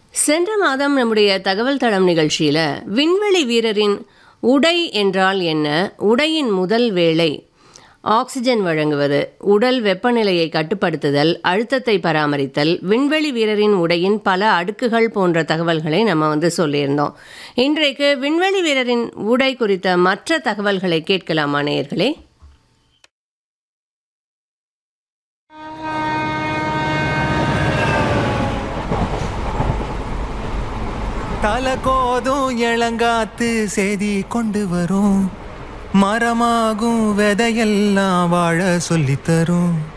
சென்ற மாதம் நம்முடைய தகவல் தளம் நிகழ்ச்சியில் விண்வெளி வீரரின் உடை என்றால் என்ன உடையின் முதல் வேலை ஆக்சிஜன் வழங்குவது உடல் வெப்பநிலையை கட்டுப்படுத்துதல் அழுத்தத்தை பராமரித்தல் விண்வெளி வீரரின் உடையின் பல அடுக்குகள் போன்ற தகவல்களை நம்ம வந்து சொல்லியிருந்தோம் இன்றைக்கு விண்வெளி வீரரின் உடை குறித்த மற்ற தகவல்களை கேட்கலாமா நேயர்களே தலை கோதும் இளங்காத்து செய்தி கொண்டு வரும் மரமாகும் விதையெல்லாம் வாழ சொல்லித் தரும்